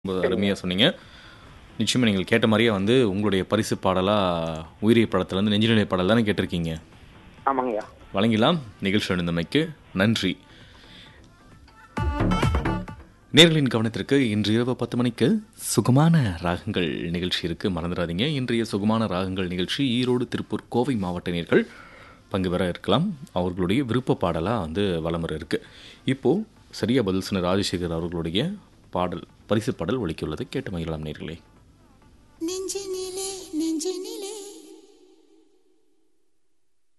ரொம்ப அருமையாக சொன்னீங்க நிச்சயமாக நீங்கள் கேட்ட மாதிரியே வந்து உங்களுடைய பரிசு பாடலாக உயிரிய படத்துலேருந்து நெஞ்சினிலை பாடல் தானே கேட்டிருக்கீங்க ஆமாங்கய்யா வழங்கிலாம் நிகழ்ச்சி அணிந்தமைக்கு நன்றி நேர்களின் கவனத்திற்கு இன்று இரவு பத்து மணிக்கு சுகமான ராகங்கள் நிகழ்ச்சி இருக்கு மறந்துடாதீங்க இன்றைய சுகமான ராகங்கள் நிகழ்ச்சி ஈரோடு திருப்பூர் கோவை மாவட்ட நேர்கள் பங்கு பெற இருக்கலாம் அவர்களுடைய விருப்ப பாடலாக வந்து வலம் வர இருக்கு இப்போ சரியா பதில் சொன்ன ராஜசேகர் அவர்களுடைய பாடல் பரிசு பாடல் ஒலிக்குள்ளதை கேட்டு மகிழலாம் நேர்களே